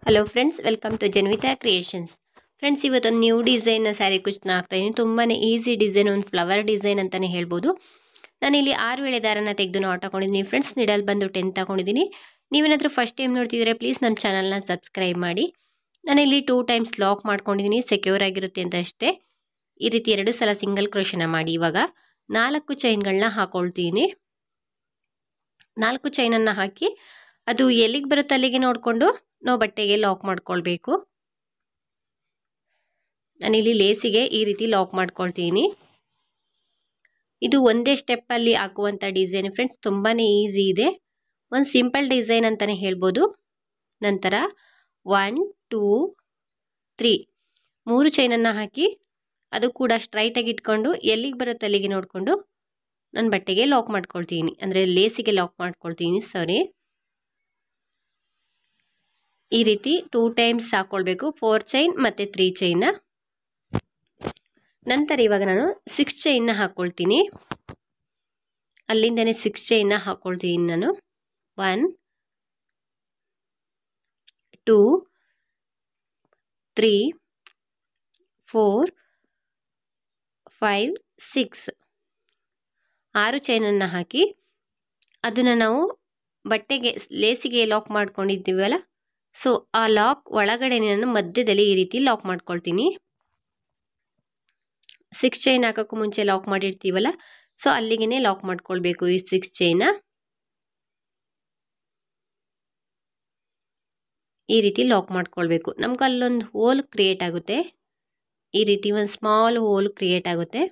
hello friends welcome to Janvitha creations friends ಇವತ್ತೊಂದು new ಡಿಸೈನ್ನ ಸ್ಯಾರಿ ಕುಚ್ಚನ್ನ ಹಾಕ್ತಾ ಇದ್ದೀನಿ ತುಂಬಾ ಈಸಿ ಡಿಸೈನ್ ಒಂದು ಫ್ಲವರ್ ಡಿಸೈನ್ ಅಂತಲೇ ಹೇಳ್ಬೋದು ನಾನಿಲ್ಲಿ ಆರು ವೇಳೆ ದಾರನ ತೆಗೆದು ನಾಟ್ ಹಾಕೊಂಡಿದ್ದೀನಿ ಫ್ರೆಂಡ್ಸ್ ನಿಡಲ್ ಬಂದು ಟೆನ್ ತಗೊಂಡಿದ್ದೀನಿ ನೀವೇನಾದರೂ ಫಸ್ಟ್ ಟೈಮ್ ನೋಡ್ತಿದ್ರೆ ಪ್ಲೀಸ್ ನಮ್ಮ ಚಾನಲ್ನ ಸಬ್ಸ್ಕ್ರೈಬ್ ಮಾಡಿ ನಾನಿಲ್ಲಿ ಟೂ ಟೈಮ್ಸ್ ಲಾಕ್ ಮಾಡ್ಕೊಂಡಿದ್ದೀನಿ ಸೆಕ್ಯೂರ್ ಆಗಿರುತ್ತೆ ಅಂತ ಅಷ್ಟೇ ಈ ರೀತಿ ಎರಡು ಸಲ ಸಿಂಗಲ್ ಕ್ರೋಶನ ಮಾಡಿ ಇವಾಗ ನಾಲ್ಕು ಚೈನ್ಗಳನ್ನ ಹಾಕೊಳ್ತೀನಿ ನಾಲ್ಕು ಚೈನನ್ನು ಹಾಕಿ ಅದು ಎಲ್ಲಿಗೆ ಬರುತ್ತೆ ಅಲ್ಲಿಗೆ ನೋಡಿಕೊಂಡು ನಾವು ಬಟ್ಟೆಗೆ ಲಾಕ್ ಮಾಡ್ಕೊಳ್ಬೇಕು ನಾನಿಲ್ಲಿ ಲೇಸಿಗೆ ಈ ರೀತಿ ಲಾಕ್ ಮಾಡ್ಕೊಳ್ತೀನಿ ಇದು ಒಂದೇ ಸ್ಟೆಪ್ಪಲ್ಲಿ ಹಾಕುವಂಥ ಡಿಸೈನ್ ಫ್ರೆಂಡ್ಸ್ ತುಂಬಾ ಈಸಿ ಇದೆ ಒಂದು ಸಿಂಪಲ್ ಡಿಸೈನ್ ಅಂತಲೇ ಹೇಳ್ಬೋದು ನಂತರ ಒನ್ ಟೂ ತ್ರೀ ಮೂರು ಚೈನನ್ನು ಹಾಕಿ ಅದು ಕೂಡ ಸ್ಟ್ರೈಟಾಗಿ ಇಟ್ಕೊಂಡು ಎಲ್ಲಿಗೆ ಬರುತ್ತೆ ಅಲ್ಲಿಗೆ ನೋಡಿಕೊಂಡು ನನ್ನ ಬಟ್ಟೆಗೆ ಲಾಕ್ ಮಾಡ್ಕೊಳ್ತೀನಿ ಅಂದರೆ ಲೇಸಿಗೆ ಲಾಕ್ ಮಾಡ್ಕೊಳ್ತೀನಿ ಸಾರಿ ಈ ರೀತಿ ಟೂ ಟೈಮ್ಸ್ ಹಾಕ್ಕೊಳ್ಬೇಕು ಫೋರ್ ಚೈನ್ ಮತ್ತು ತ್ರೀ ಚೈನ್ನ ನಂತರ ಇವಾಗ ನಾನು ಸಿಕ್ಸ್ ಚೈನ್ನ ಹಾಕ್ಕೊಳ್ತೀನಿ ಅಲ್ಲಿಂದನೇ ಸಿಕ್ಸ್ ಚೈನ್ನ ಹಾಕ್ಕೊಳ್ತೀನಿ ನಾನು one two three four five six ಆರು ಚೈನನ್ನು ಹಾಕಿ ಅದನ್ನು ನಾವು ಬಟ್ಟೆಗೆ ಲೇಸಿಗೆ ಲಾಕ್ ಮಾಡ್ಕೊಂಡಿದ್ದೀವಲ್ಲ ಸೊ ಆ ಲಾಕ್ ಒಳಗಡೆ ನಾನು ಮಧ್ಯದಲ್ಲಿ ಈ ರೀತಿ ಲಾಕ್ ಮಾಡ್ಕೊಳ್ತೀನಿ ಸಿಕ್ಸ್ ಚೈನ್ ಹಾಕೋಕ್ಕೂ ಮುಂಚೆ ಲಾಕ್ ಮಾಡಿರ್ತೀವಲ್ಲ ಸೊ ಅಲ್ಲಿಗೆ ಲಾಕ್ ಮಾಡ್ಕೊಳ್ಬೇಕು ಈ ಸಿಕ್ಸ್ ಚೈನ ಈ ರೀತಿ ಲಾಕ್ ಮಾಡ್ಕೊಳ್ಬೇಕು ನಮ್ಗೆ ಅಲ್ಲೊಂದು ಹೋಲ್ ಕ್ರಿಯೇಟ್ ಆಗುತ್ತೆ ಈ ರೀತಿ ಒಂದು ಸ್ಮಾಲ್ ಹೋಲ್ ಕ್ರಿಯೇಟ್ ಆಗುತ್ತೆ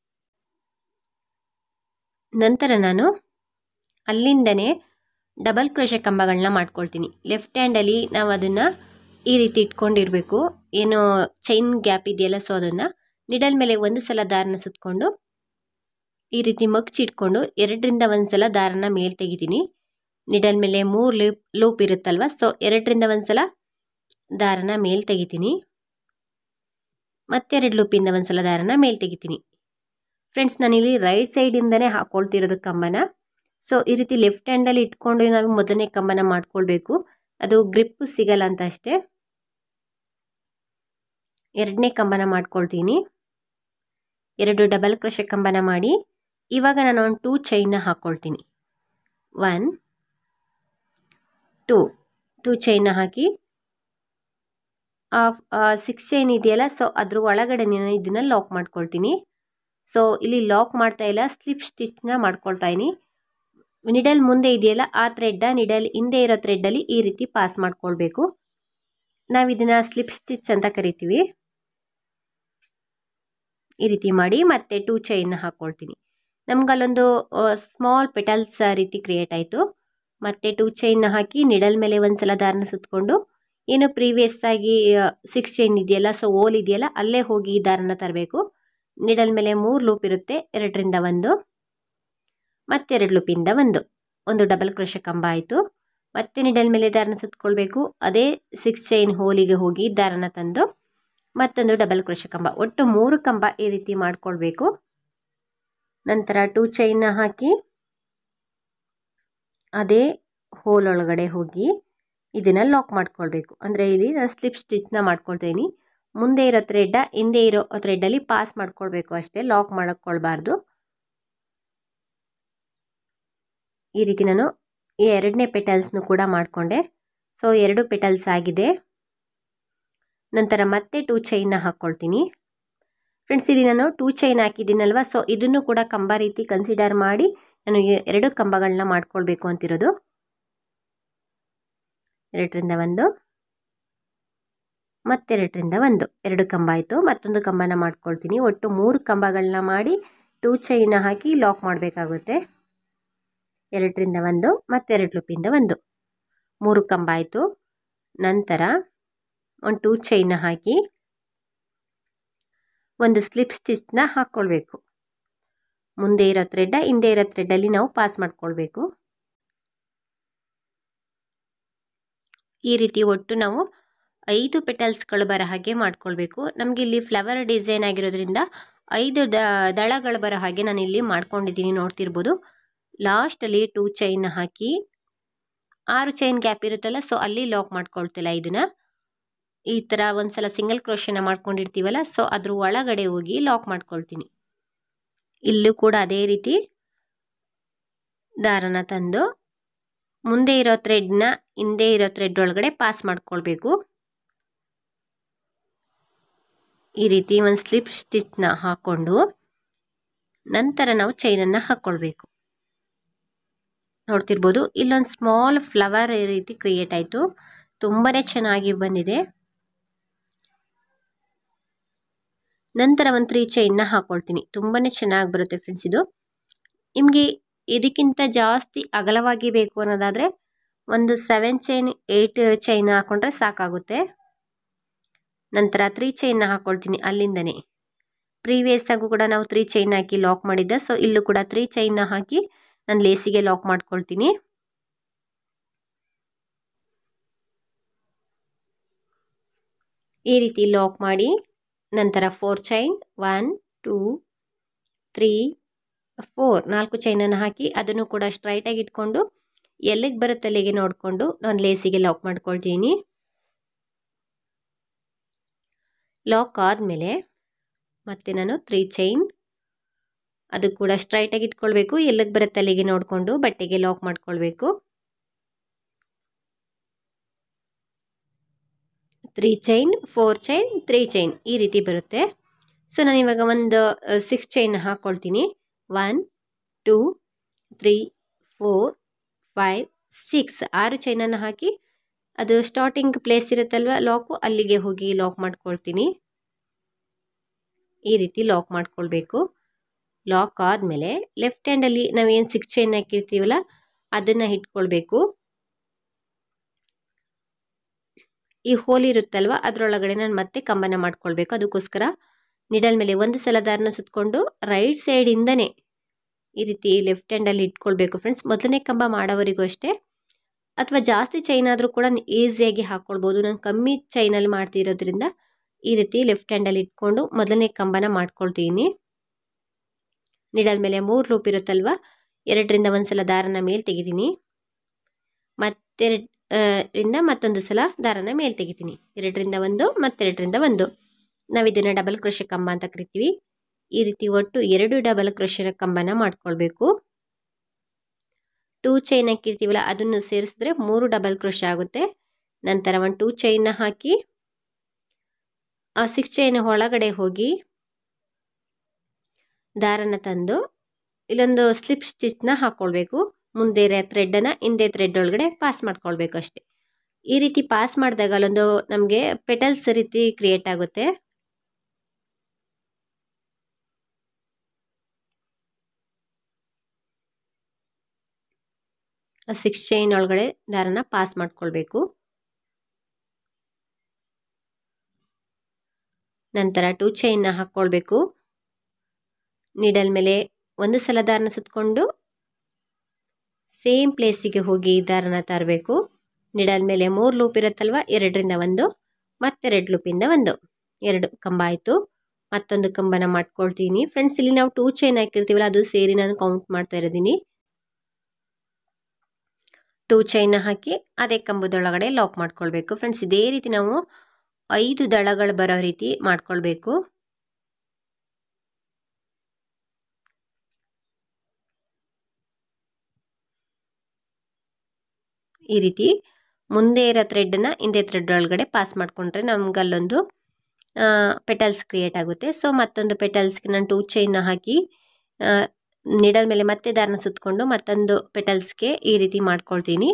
ನಂತರ ನಾನು ಅಲ್ಲಿಂದನೇ ಡಬಲ್ ಕ್ರೋಶ ಕಂಬಗಳನ್ನ ಮಾಡ್ಕೊಳ್ತೀನಿ ಲೆಫ್ಟ್ ಹ್ಯಾಂಡಲ್ಲಿ ನಾವು ಅದನ್ನು ಈ ರೀತಿ ಇಟ್ಕೊಂಡಿರಬೇಕು ಏನು ಚೈನ್ ಗ್ಯಾಪ್ ಇದೆಯಲ್ಲ ಸೊ ಅದನ್ನು ನಿಡಲ್ ಮೇಲೆ ಒಂದು ಸಲ ದಾರನ ಸುತ್ತಕೊಂಡು ಈ ರೀತಿ ಮಗ್ಚಿಟ್ಕೊಂಡು ಎರಡರಿಂದ ಒಂದು ಸಲ ದಾರನ ಮೇಲೆ ತೆಗಿತೀನಿ ನಿಡಲ್ ಮೇಲೆ ಮೂರು ಲೂಪ್ ಲೂಪ್ ಇರುತ್ತಲ್ವ ಸೊ ಎರಡರಿಂದ ಒಂದು ಸಲ ದಾರನ ಮೇಲೆ ತೆಗಿತೀನಿ ಮತ್ತೆರಡು ಲೂಪಿಂದ ಒಂದು ಸಲ ದಾರನ ಮೇಲೆ ತೆಗಿತೀನಿ ಫ್ರೆಂಡ್ಸ್ ನಾನಿಲ್ಲಿ ರೈಟ್ ಸೈಡಿಂದನೇ ಹಾಕ್ಕೊಳ್ತಿರೋದು ಕಂಬನ ಸೊ ಈ ರೀತಿ ಲೆಫ್ಟ್ ಹ್ಯಾಂಡಲ್ಲಿ ಇಟ್ಕೊಂಡು ನಾವು ಮೊದಲನೇ ಕಂಬನ ಮಾಡ್ಕೊಳ್ಬೇಕು ಅದು ಗ್ರಿಪ್ಪು ಸಿಗಲ್ಲ ಅಂತ ಅಷ್ಟೇ ಎರಡನೇ ಕಂಬನ ಮಾಡ್ಕೊಳ್ತೀನಿ ಎರಡು ಡಬಲ್ ಕ್ರೋಶ ಕಂಬನ ಮಾಡಿ ಇವಾಗ ನಾನು ಒಂದು ಟೂ ಚೈನ್ನ ಹಾಕ್ಕೊಳ್ತೀನಿ ಒನ್ ಟೂ ಟೂ ಚೈನ್ನ ಹಾಕಿ ಸಿಕ್ಸ್ ಚೈನ್ ಇದೆಯಲ್ಲ ಸೊ ಅದ್ರ ಒಳಗಡೆ ನಾನು ಇದನ್ನು ಲಾಕ್ ಮಾಡ್ಕೊಳ್ತೀನಿ ಸೊ ಇಲ್ಲಿ ಲಾಕ್ ಮಾಡ್ತಾ ಇಲ್ಲ ಸ್ಲಿಪ್ ಸ್ಟಿಚ್ನ ಮಾಡ್ಕೊಳ್ತಾ ಇದ್ದೀನಿ ನಿಡಲ್ ಮುಂದೆ ಇದೆಯಲ್ಲ ಆ ಥ್ರೆಡ್ಡ ನಿಡಲ್ ಹಿಂದೆ ಇರೋ ಥ್ರೆಡ್ಡಲ್ಲಿ ಈ ರೀತಿ ಪಾಸ್ ಮಾಡ್ಕೊಳ್ಬೇಕು ನಾವು ಇದನ್ನು ಸ್ಲಿಪ್ ಸ್ಟಿಚ್ ಅಂತ ಕರಿತೀವಿ ಈ ರೀತಿ ಮಾಡಿ ಮತ್ತೆ ಟೂ ಚೈನ್ನ ಹಾಕ್ಕೊಳ್ತೀನಿ ನಮ್ಗೆ ಅಲ್ಲೊಂದು ಸ್ಮಾಲ್ ಪೆಟಲ್ಸ್ ರೀತಿ ಕ್ರಿಯೇಟ್ ಆಯಿತು ಮತ್ತೆ ಟೂ ಚೈನ್ನ ಹಾಕಿ ನಿಡಲ್ ಮೇಲೆ ಒಂದು ಸಲ ದಾರನ ಸುತ್ತಕೊಂಡು ಏನು ಪ್ರೀವಿಯಸ್ ಆಗಿ ಸಿಕ್ಸ್ ಚೈನ್ ಇದೆಯಲ್ಲ ಸೊ ಓಲ್ ಇದೆಯಲ್ಲ ಅಲ್ಲೇ ಹೋಗಿ ದಾರನ ತರಬೇಕು ನಿಡಲ್ ಮೇಲೆ ಮೂರು ಲೂಪ್ ಇರುತ್ತೆ ಎರಡರಿಂದ ಒಂದು ಮತ್ತೆರಡು ಲೂಪಿಂದ ಒಂದು ಒಂದು ಡಬಲ್ ಕ್ರೋಶ ಕಂಬ ಆಯಿತು ಮತ್ತೆ ನಿಡಲ್ ಮೇಲೆ ದಾರನ ಸುತ್ತಕೊಳ್ಬೇಕು ಅದೇ ಸಿಕ್ಸ್ ಚೈನ್ ಹೋಲಿಗೆ ಹೋಗಿ ದಾರನ ತಂದು ಮತ್ತೊಂದು ಡಬಲ್ ಕ್ರೋಶ ಕಂಬ ಒಟ್ಟು ಮೂರು ಕಂಬ ಈ ರೀತಿ ಮಾಡ್ಕೊಳ್ಬೇಕು ನಂತರ ಟೂ ಚೈನ್ನ ಹಾಕಿ ಅದೇ ಹೋಲ್ ಒಳಗಡೆ ಹೋಗಿ ಇದನ್ನು ಲಾಕ್ ಮಾಡ್ಕೊಳ್ಬೇಕು ಅಂದರೆ ಇಲ್ಲಿ ನಾನು ಸ್ಲಿಪ್ ಸ್ಟಿಚ್ನ ಮಾಡ್ಕೊಳ್ತೀನಿ ಮುಂದೆ ಇರೋ ಥ್ರೆಡ್ಡ ಹಿಂದೆ ಇರೋ ಥ್ರೆಡ್ಡಲ್ಲಿ ಪಾಸ್ ಮಾಡ್ಕೊಳ್ಬೇಕು ಅಷ್ಟೇ ಲಾಕ್ ಮಾಡಕ್ಕೊಳ್ಬಾರ್ದು ಈ ರೀತಿ ನಾನು ಈ ಎರಡನೇ ಪೆಟಲ್ಸ್ನು ಕೂಡ ಮಾಡಿಕೊಂಡೆ ಸೊ ಎರಡು ಪೆಟಲ್ಸ್ ಆಗಿದೆ ನಂತರ ಮತ್ತೆ ಟೂ ಚೈನ್ನ ಹಾಕ್ಕೊಳ್ತೀನಿ ಫ್ರೆಂಡ್ಸ್ ಇಲ್ಲಿ ನಾನು ಟೂ ಚೈನ್ ಹಾಕಿದ್ದೀನಲ್ವ ಸೊ ಇದನ್ನು ಕೂಡ ಕಂಬ ರೀತಿ ಕನ್ಸಿಡರ್ ಮಾಡಿ ನಾನು ಎರಡು ಕಂಬಗಳನ್ನ ಮಾಡ್ಕೊಳ್ಬೇಕು ಅಂತಿರೋದು ಎರಡರಿಂದ ಒಂದು ಮತ್ತೆರಡರಿಂದ ಒಂದು ಎರಡು ಕಂಬ ಆಯಿತು ಮತ್ತೊಂದು ಕಂಬನ ಮಾಡ್ಕೊಳ್ತೀನಿ ಒಟ್ಟು ಮೂರು ಕಂಬಗಳನ್ನ ಮಾಡಿ ಟೂ ಚೈನ ಹಾಕಿ ಲಾಕ್ ಮಾಡಬೇಕಾಗುತ್ತೆ ಎರಡರಿಂದ ಒಂದು ಮತ್ತೆರಡು ಲೂಪಿಂದ ಒಂದು ಮೂರು ಕಂಬ ಆಯಿತು ನಂತರ ಒಂದು ಟೂ ಚೈನ ಹಾಕಿ ಒಂದು ಸ್ಲಿಪ್ ಸ್ಟಿಚ್ನ ಹಾಕ್ಕೊಳ್ಬೇಕು ಮುಂದೆ ಇರೋ ಥ್ರೆಡ್ಡ ಹಿಂದೆ ಇರೋ ಥ್ರೆಡ್ಡಲ್ಲಿ ನಾವು ಪಾಸ್ ಮಾಡ್ಕೊಳ್ಬೇಕು ಈ ರೀತಿ ಒಟ್ಟು ನಾವು ಐದು ಪೆಟಲ್ಸ್ಗಳು ಬರೋ ಹಾಗೆ ಮಾಡ್ಕೊಳ್ಬೇಕು ನಮಗೆ ಇಲ್ಲಿ ಫ್ಲವರ್ ಡಿಸೈನ್ ಆಗಿರೋದ್ರಿಂದ ಐದು ದ ದಳಗಳು ಬರೋ ಹಾಗೆ ನಾನು ಇಲ್ಲಿ ಮಾಡ್ಕೊಂಡಿದ್ದೀನಿ ನೋಡ್ತಿರ್ಬೋದು ಲಾಸ್ಟಲ್ಲಿ ಟೂ ಚೈನ್ ಹಾಕಿ ಆರು ಚೈನ್ ಗ್ಯಾಪ್ ಇರುತ್ತಲ್ಲ ಸೊ ಅಲ್ಲಿ ಲಾಕ್ ಮಾಡ್ಕೊಳ್ತಿಲ್ಲ ಇದನ್ನು ಈ ಥರ ಒಂದು ಸಲ ಸಿಂಗಲ್ ಕ್ರೋಶನ ಮಾಡ್ಕೊಂಡಿರ್ತೀವಲ್ಲ ಸೊ ಅದ್ರ ಒಳಗಡೆ ಹೋಗಿ ಲಾಕ್ ಮಾಡ್ಕೊಳ್ತೀನಿ ಇಲ್ಲೂ ಕೂಡ ಅದೇ ರೀತಿ ದಾರನ ತಂದು ಮುಂದೆ ಇರೋ ಥ್ರೆಡ್ನ ಹಿಂದೆ ಇರೋ ಥ್ರೆಡ್ ಒಳಗಡೆ ಪಾಸ್ ಮಾಡ್ಕೊಳ್ಬೇಕು ಈ ರೀತಿ ಒಂದು ಸ್ಲಿಪ್ ಸ್ಟಿಚ್ನ ಹಾಕ್ಕೊಂಡು ನಂತರ ನಾವು ಚೈನನ್ನು ಹಾಕ್ಕೊಳ್ಬೇಕು ನೋಡ್ತಿರ್ಬೋದು ಇಲ್ಲೊಂದು ಸ್ಮಾಲ್ ಫ್ಲವರ್ ಈ ರೀತಿ ಕ್ರಿಯೇಟ್ ಆಯಿತು ತುಂಬಾ ಚೆನ್ನಾಗಿ ಬಂದಿದೆ ನಂತರ ಒಂದು ತ್ರೀ ಚೈನ್ನ ಹಾಕ್ಕೊಳ್ತೀನಿ ತುಂಬಾ ಚೆನ್ನಾಗಿ ಬರುತ್ತೆ ಫ್ರೆಂಡ್ಸ್ ಇದು ನಿಮಗೆ ಇದಕ್ಕಿಂತ ಜಾಸ್ತಿ ಅಗಲವಾಗಿ ಬೇಕು ಅನ್ನೋದಾದರೆ ಒಂದು ಸೆವೆನ್ ಚೈನ್ ಏಯ್ಟ್ ಚೈನ್ ಹಾಕ್ಕೊಂಡ್ರೆ ಸಾಕಾಗುತ್ತೆ ನಂತರ ತ್ರೀ ಚೈನ್ನ ಹಾಕ್ಕೊಳ್ತೀನಿ ಅಲ್ಲಿಂದನೇ ಪ್ರೀವಿಯಸ್ ಆಗು ಕೂಡ ನಾವು ತ್ರೀ ಚೈನ್ ಹಾಕಿ ಲಾಕ್ ಮಾಡಿದ್ದೆ ಸೊ ಇಲ್ಲೂ ಕೂಡ ತ್ರೀ ಚೈನ್ನ ಹಾಕಿ ನಾನು ಲೇಸಿಗೆ ಲಾಕ್ ಮಾಡ್ಕೊಳ್ತೀನಿ ಈ ರೀತಿ ಲಾಕ್ ಮಾಡಿ ನಂತರ four chain one two three four ನಾಲ್ಕು ಚೈನನ್ನು ಹಾಕಿ ಅದನ್ನು ಕೂಡ ಸ್ಟ್ರೈಟಾಗಿ ಇಟ್ಕೊಂಡು ಎಲ್ಲಿಗೆ ಬರುತ್ತೆ ಅಲ್ಲಿಗೆ ನೋಡಿಕೊಂಡು ನಾನು ಲೇಸಿಗೆ ಲಾಕ್ ಮಾಡ್ಕೊಳ್ತೀನಿ ಲಾಕ್ ಆದಮೇಲೆ ಮತ್ತೆ ನಾನು ತ್ರೀ ಚೈನ್ ಅದು ಕೂಡ ಸ್ಟ್ರೈಟಾಗಿ ಇಟ್ಕೊಳ್ಬೇಕು ಎಲ್ಲಿಗೆ ಬರುತ್ತೆ ಅಲ್ಲಿಗೆ ನೋಡಿಕೊಂಡು ಬಟ್ಟೆಗೆ ಲಾಕ್ ಮಾಡ್ಕೊಳ್ಬೇಕು three chain four chain three chain ಈ ರೀತಿ ಬರುತ್ತೆ ಸೊ ನಾನು ಇವಾಗ ಒಂದು ಸಿಕ್ಸ್ ಚೈನ್ ಹಾಕ್ಕೊಳ್ತೀನಿ one two three four five six ಆರು ಚೈನನ್ನು ಹಾಕಿ ಅದು ಸ್ಟಾರ್ಟಿಂಗ್ ಪ್ಲೇಸ್ ಇರುತ್ತಲ್ವ ಲಾಕು ಅಲ್ಲಿಗೆ ಹೋಗಿ ಲಾಕ್ ಮಾಡ್ಕೊಳ್ತೀನಿ ಈ ರೀತಿ ಲಾಕ್ ಮಾಡ್ಕೊಳ್ಬೇಕು ಲಾಕ್ ಆದಮೇಲೆ ಲೆಫ್ಟ್ ಹ್ಯಾಂಡಲ್ಲಿ ನಾವೇನು ಸಿಕ್ಸ್ ಚೈನ್ ಹಾಕಿರ್ತೀವಲ್ಲ ಅದನ್ನು ಇಟ್ಕೊಳ್ಬೇಕು ಈ ಹೋಲ್ ಇರುತ್ತಲ್ವ ಅದರೊಳಗಡೆ ನಾನು ಮತ್ತೆ ಕಂಬನ ಮಾಡ್ಕೊಳ್ಬೇಕು ಅದಕ್ಕೋಸ್ಕರ ನಿಡಲ್ ಮೇಲೆ ಒಂದು ಸಲ ದಾರನ ಸುತ್ತಕೊಂಡು ರೈಟ್ ಸೈಡಿಂದನೇ ಈ ರೀತಿ ಲೆಫ್ಟ್ ಹ್ಯಾಂಡಲ್ಲಿ ಇಟ್ಕೊಳ್ಬೇಕು ಫ್ರೆಂಡ್ಸ್ ಮೊದಲನೇ ಕಂಬ ಮಾಡೋವರಿಗೂ ಅಷ್ಟೇ ಅಥವಾ ಜಾಸ್ತಿ ಚೈನ್ ಆದರೂ ಕೂಡ ಈಸಿಯಾಗಿ ಹಾಕ್ಕೊಳ್ಬೋದು ನಾನು ಕಮ್ಮಿ ಚೈನಲ್ಲಿ ಮಾಡ್ತಿರೋದ್ರಿಂದ ಈ ರೀತಿ ಲೆಫ್ಟ್ ಹ್ಯಾಂಡಲ್ಲಿ ಇಟ್ಕೊಂಡು ಮೊದಲನೇ ಕಂಬನ ಮಾಡ್ಕೊಳ್ತೀನಿ ನಿಡಲ್ ಮೇಲೆ ಮೂರು ಲೂಪ್ ಇರುತ್ತಲ್ವ ಎರಡರಿಂದ ಒಂದು ಸಲ ದಾರನ ಮೇಲೆ ತೆಗಿತೀನಿ ಮತ್ತೆರಡು ರಿಂದ ಮತ್ತೊಂದು ಸಲ ದಾರನ ಮೇಲೆ ತೆಗಿತೀನಿ ಎರಡರಿಂದ ಒಂದು ಮತ್ತೆರಡರಿಂದ ಒಂದು ನಾವು ಇದನ್ನು ಡಬಲ್ ಕ್ರೋಶೆ ಕಂಬ ಅಂತ ಕರಿತೀವಿ ಈ ರೀತಿ ಒಟ್ಟು ಎರಡು ಡಬಲ್ ಕ್ರೋಶೆ ಕಂಬನ ಮಾಡ್ಕೊಳ್ಬೇಕು ಟೂ ಚೈನ್ ಹಾಕಿರ್ತೀವಲ್ಲ ಅದನ್ನು ಸೇರಿಸಿದ್ರೆ ಮೂರು ಡಬಲ್ ಕ್ರೋಶೆ ಆಗುತ್ತೆ ನಂತರ ಒಂದು ಟೂ ಚೈನ್ನ ಹಾಕಿ ಆ ಸಿಕ್ಸ್ ಚೈನ್ ಒಳಗಡೆ ಹೋಗಿ ದಾರನ ತಂದು ಇಲ್ಲೊಂದು ಸ್ಲಿಪ್ ಸ್ಟಿಚ್ನ ಹಾಕ್ಕೊಳ್ಬೇಕು ಮುಂದೆ ಥ್ರೆಡ್ಡನ್ನು ಹಿಂದೆ ಥ್ರೆಡ್ ಒಳಗಡೆ ಪಾಸ್ ಮಾಡ್ಕೊಳ್ಬೇಕು ಅಷ್ಟೇ ಈ ರೀತಿ ಪಾಸ್ ಮಾಡಿದಾಗ ಅಲ್ಲೊಂದು ನಮಗೆ ಪೆಟಲ್ಸ್ ರೀತಿ ಕ್ರಿಯೇಟ್ ಆಗುತ್ತೆ ಸಿಕ್ಸ್ ಚೈನ್ ಒಳಗಡೆ ದಾರನ ಪಾಸ್ ಮಾಡ್ಕೊಳ್ಬೇಕು ನಂತರ ಟೂ ಚೈನ್ನ ಹಾಕ್ಕೊಳ್ಬೇಕು ನೀಡಲ್ ಮೇಲೆ ಒಂದು ಸಲ ದಾರನ ಸುತ್ತಕೊಂಡು ಸೇಮ್ ಪ್ಲೇಸಿಗೆ ಹೋಗಿ ದಾರನ ತರಬೇಕು ನಿಡಲ್ ಮೇಲೆ ಮೂರು ಲೂಪ್ ಇರುತ್ತಲ್ವ ಎರಡರಿಂದ ಒಂದು ಮತ್ತೆರಡು ಲೂಪಿಂದ ಒಂದು ಎರಡು ಕಂಬ ಆಯಿತು ಮತ್ತೊಂದು ಕಂಬನ ಮಾಡ್ಕೊಳ್ತೀನಿ ಫ್ರೆಂಡ್ಸ್ ಇಲ್ಲಿ ನಾವು ಟೂ ಚೈನ್ ಹಾಕಿರ್ತೀವಲ್ಲ ಅದು ಸೇರಿ ನಾನು ಕೌಂಟ್ ಮಾಡ್ತಾ ಇರೋದೀನಿ ಟೂ ಚೈನ್ ಹಾಕಿ ಅದೇ ಕಂಬದೊಳಗಡೆ ಲಾಕ್ ಮಾಡ್ಕೊಳ್ಬೇಕು ಫ್ರೆಂಡ್ಸ್ ಇದೇ ರೀತಿ ನಾವು ಐದು ದಳಗಳು ಬರೋ ರೀತಿ ಮಾಡ್ಕೊಳ್ಬೇಕು ಈ ರೀತಿ ಮುಂದೆ ಇರೋ ಥ್ರೆಡ್ನ ಹಿಂದೆ ಥ್ರೆಡ್ ಒಳಗಡೆ ಪಾಸ್ ಮಾಡಿಕೊಂಡ್ರೆ ನಮ್ಗೆ ಅಲ್ಲೊಂದು ಪೆಟಲ್ಸ್ ಕ್ರಿಯೇಟ್ ಆಗುತ್ತೆ ಸೊ ಮತ್ತೊಂದು ಪೆಟಲ್ಸ್ಗೆ ನಾನು ಟೂ ಚೈನ್ನ ಹಾಕಿ ನಿಡಲ್ ಮೇಲೆ ಮತ್ತೆ ದಾರನ ಸುತ್ತಕೊಂಡು ಮತ್ತೊಂದು ಪೆಟಲ್ಸ್ಗೆ ಈ ರೀತಿ ಮಾಡ್ಕೊಳ್ತೀನಿ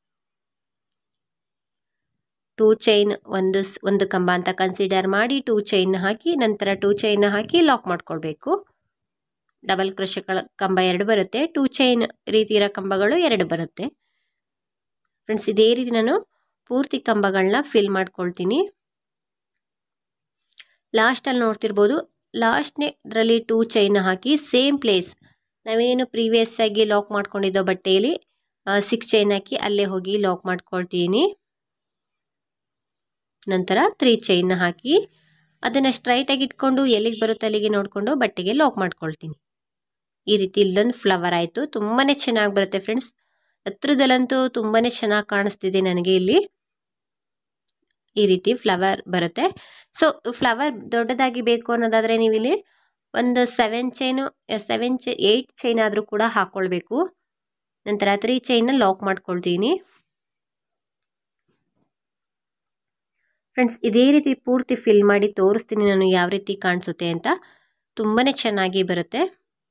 ಟೂ ಚೈನ್ ಒಂದು ಒಂದು ಕಂಬ ಅಂತ ಕನ್ಸಿಡರ್ ಮಾಡಿ ಟೂ ಚೈನ್ ಹಾಕಿ ನಂತರ ಟೂ ಚೈನ್ ಹಾಕಿ ಲಾಕ್ ಮಾಡ್ಕೊಳ್ಬೇಕು ಡಬಲ್ ಕ್ರೋಶಗಳ ಕಂಬ ಎರಡು ಬರುತ್ತೆ ಟೂ ಚೈನ್ ರೀತಿ ಇರೋ ಕಂಬಗಳು ಎರಡು ಬರುತ್ತೆ ಫ್ರೆಂಡ್ಸ್ ಇದೇ ರೀತಿ ನಾನು ಪೂರ್ತಿ ಕಂಬಗಳನ್ನ ಫಿಲ್ ಮಾಡ್ಕೊಳ್ತೀನಿ ಲಾಸ್ಟಲ್ಲಿ ನೋಡ್ತಿರ್ಬೋದು ಲಾಸ್ಟ್ನೇ ಇದರಲ್ಲಿ ಟೂ ಚೈನ್ ಹಾಕಿ ಸೇಮ್ ಪ್ಲೇಸ್ ನಾವೇನು ಪ್ರೀವಿಯಸ್ ಆಗಿ ಲಾಕ್ ಮಾಡ್ಕೊಂಡಿದ್ದೋ ಬಟ್ಟೆಯಲ್ಲಿ ಸಿಕ್ಸ್ ಚೈನ್ ಹಾಕಿ ಅಲ್ಲೇ ಹೋಗಿ ಲಾಕ್ ಮಾಡ್ಕೊಳ್ತೀನಿ ನಂತರ ತ್ರೀ ಚೈನ್ ಹಾಕಿ ಅದನ್ನು ಸ್ಟ್ರೈಟಾಗಿ ಇಟ್ಕೊಂಡು ಎಲ್ಲಿಗೆ ಬರುತ್ತೆ ಅಲ್ಲಿಗೆ ನೋಡಿಕೊಂಡು ಬಟ್ಟೆಗೆ ಲಾಕ್ ಮಾಡ್ಕೊಳ್ತೀನಿ ಈ ರೀತಿ ಇಲ್ಲೊಂದು ಫ್ಲವರ್ ಆಯಿತು ತುಂಬಾ ಚೆನ್ನಾಗಿ ಬರುತ್ತೆ ಫ್ರೆಂಡ್ಸ್ ಹತ್ರದಲ್ಲಂತೂ ತುಂಬಾ ಚೆನ್ನಾಗಿ ಕಾಣಿಸ್ತಿದೆ ನನಗೆ ಇಲ್ಲಿ ಈ ರೀತಿ ಫ್ಲವರ್ ಬರುತ್ತೆ ಸೊ ಫ್ಲವರ್ ದೊಡ್ಡದಾಗಿ ಬೇಕು ಅನ್ನೋದಾದರೆ ನೀವು ಇಲ್ಲಿ ಒಂದು ಸೆವೆನ್ ಚೈನು ಸೆವೆನ್ ಚೈ ಏಯ್ಟ್ ಚೈನ್ ಆದರೂ ಕೂಡ ಹಾಕ್ಕೊಳ್ಬೇಕು ನಂತರ ತ್ರೀ ಚೈನ್ನ ಲಾಕ್ ಮಾಡ್ಕೊಳ್ತೀನಿ ಫ್ರೆಂಡ್ಸ್ ಇದೇ ರೀತಿ ಪೂರ್ತಿ ಫಿಲ್ ಮಾಡಿ ತೋರಿಸ್ತೀನಿ ನಾನು ಯಾವ ರೀತಿ ಕಾಣಿಸುತ್ತೆ ಅಂತ ತುಂಬಾ ಚೆನ್ನಾಗಿ ಬರುತ್ತೆ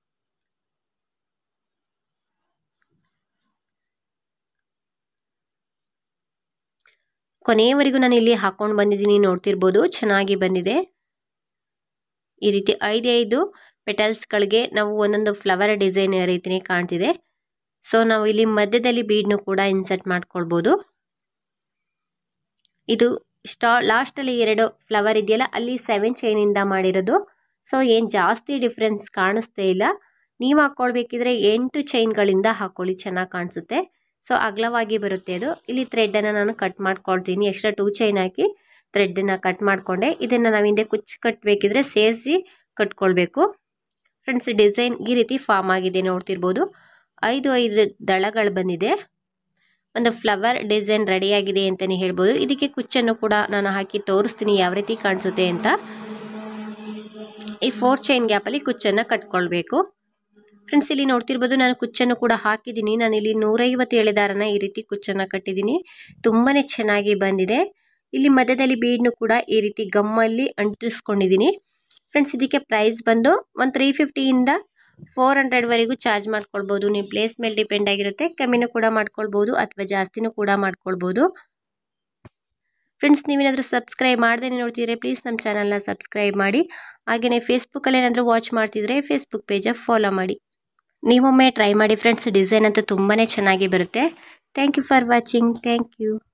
ಕೊನೆಯವರೆಗೂ ನಾನು ಇಲ್ಲಿ ಹಾಕೊಂಡು ಬಂದಿದ್ದೀನಿ ನೋಡ್ತಿರ್ಬೋದು ಚೆನ್ನಾಗಿ ಬಂದಿದೆ ಈ ರೀತಿ ಐದೈದು ಪೆಟಲ್ಸ್ಗಳಿಗೆ ನಾವು ಒಂದೊಂದು ಫ್ಲವರ್ ಡಿಸೈನ್ ರೀತಿಯೇ ಕಾಣ್ತಿದೆ ಸೊ ನಾವು ಇಲ್ಲಿ ಮಧ್ಯದಲ್ಲಿ ಬೀಡ್ನು ಕೂಡ ಇನ್ಸರ್ಟ್ ಮಾಡ್ಕೊಳ್ಬೋದು ಇದು ಸ್ಟಾ ಲಾಸ್ಟಲ್ಲಿ ಎರಡು ಫ್ಲವರ್ ಇದೆಯಲ್ಲ ಅಲ್ಲಿ ಸೆವೆನ್ ಚೈನಿಂದ ಮಾಡಿರೋದು ಸೊ ಏನು ಜಾಸ್ತಿ ಡಿಫ್ರೆನ್ಸ್ ಕಾಣಿಸ್ತೇ ಇಲ್ಲ ನೀವು ಹಾಕ್ಕೊಳ್ಬೇಕಿದ್ರೆ ಎಂಟು ಚೈನ್ಗಳಿಂದ ಹಾಕ್ಕೊಳ್ಳಿ ಚೆನ್ನಾಗಿ ಕಾಣಿಸುತ್ತೆ ಸೊ ಅಗಲವಾಗಿ ಬರುತ್ತೆ ಅದು ಇಲ್ಲಿ ಥ್ರೆಡ್ಡನ್ನು ನಾನು ಕಟ್ ಮಾಡ್ಕೊಳ್ತೀನಿ ಎಕ್ಸ್ಟ್ರಾ ಟೂ ಚೈನ್ ಹಾಕಿ ಥ್ರೆಡ್ಡನ್ನು ಕಟ್ ಮಾಡಿಕೊಂಡೆ ಇದನ್ನು ನಾವು ಹಿಂದೆ ಕುಚ್ಚು ಕಟ್ಟಬೇಕಿದ್ರೆ ಸೇರಿಸಿ ಕಟ್ಕೊಳ್ಬೇಕು ಫ್ರೆಂಡ್ಸ್ ಡಿಸೈನ್ ಈ ರೀತಿ ಫಾರ್ಮ್ ಆಗಿದೆ ನೋಡ್ತಿರ್ಬೋದು ಐದು ಐದು ದಳಗಳು ಬಂದಿದೆ ಒಂದು ಫ್ಲವರ್ ಡಿಸೈನ್ ರೆಡಿಯಾಗಿದೆ ಅಂತಲೇ ಹೇಳ್ಬೋದು ಇದಕ್ಕೆ ಕುಚ್ಚನ್ನು ಕೂಡ ನಾನು ಹಾಕಿ ತೋರಿಸ್ತೀನಿ ಯಾವ ರೀತಿ ಕಾಣಿಸುತ್ತೆ ಅಂತ ಈ ಫೋರ್ ಚೈನ್ ಗ್ಯಾಪಲ್ಲಿ ಕುಚ್ಚನ್ನು ಕಟ್ಕೊಳ್ಬೇಕು ಫ್ರೆಂಡ್ಸ್ ಇಲ್ಲಿ ನೋಡ್ತಿರ್ಬೋದು ನಾನು ಕುಚ್ಚನ್ನು ಕೂಡ ಹಾಕಿದ್ದೀನಿ ನಾನು ಇಲ್ಲಿ ನೂರೈವತ್ತು ಎಳೆದಾರನ ಈ ರೀತಿ ಕುಚ್ಚನ್ನು ಕಟ್ಟಿದ್ದೀನಿ ತುಂಬಾ ಚೆನ್ನಾಗಿ ಬಂದಿದೆ ಇಲ್ಲಿ ಮಧ್ಯದಲ್ಲಿ ಬೀಡ್ನು ಕೂಡ ಈ ರೀತಿ ಗಮ್ಮಲ್ಲಿ ಅಂಟಿಸ್ಕೊಂಡಿದ್ದೀನಿ ಫ್ರೆಂಡ್ಸ್ ಇದಕ್ಕೆ ಪ್ರೈಸ್ ಬಂದು ಒಂದು ತ್ರೀ ಫಿಫ್ಟಿಯಿಂದ ಫೋರ್ ಹಂಡ್ರೆಡ್ವರೆಗೂ ಚಾರ್ಜ್ ಮಾಡ್ಕೊಳ್ಬೋದು ನೀವು ಪ್ಲೇಸ್ ಮೇಲೆ ಡಿಪೆಂಡ್ ಆಗಿರುತ್ತೆ ಕಮ್ಮಿನೂ ಕೂಡ ಮಾಡ್ಕೊಳ್ಬೋದು ಅಥವಾ ಜಾಸ್ತಿನೂ ಕೂಡ ಮಾಡ್ಕೊಳ್ಬೋದು ಫ್ರೆಂಡ್ಸ್ ನೀವೇನಾದರೂ ಸಬ್ಸ್ಕ್ರೈಬ್ ಮಾಡದೇ ನೋಡ್ತಿದ್ರೆ ಪ್ಲೀಸ್ ನಮ್ಮ ಚಾನಲ್ನ ಸಬ್ಸ್ಕ್ರೈಬ್ ಮಾಡಿ ಹಾಗೆಯೇ ಫೇಸ್ಬುಕ್ಕಲ್ಲಿ ಏನಾದರೂ ವಾಚ್ ಮಾಡ್ತಿದ್ರೆ ಫೇಸ್ಬುಕ್ ಪೇಜ ಫಾಲೋ ಮಾಡಿ ನೀವೊಮ್ಮೆ ಟ್ರೈ ಮಾಡಿ ಫ್ರೆಂಡ್ಸ್ ಡಿಸೈನ್ ಅಂತೂ ತುಂಬಾ ಚೆನ್ನಾಗಿ ಬರುತ್ತೆ thank you for watching thank you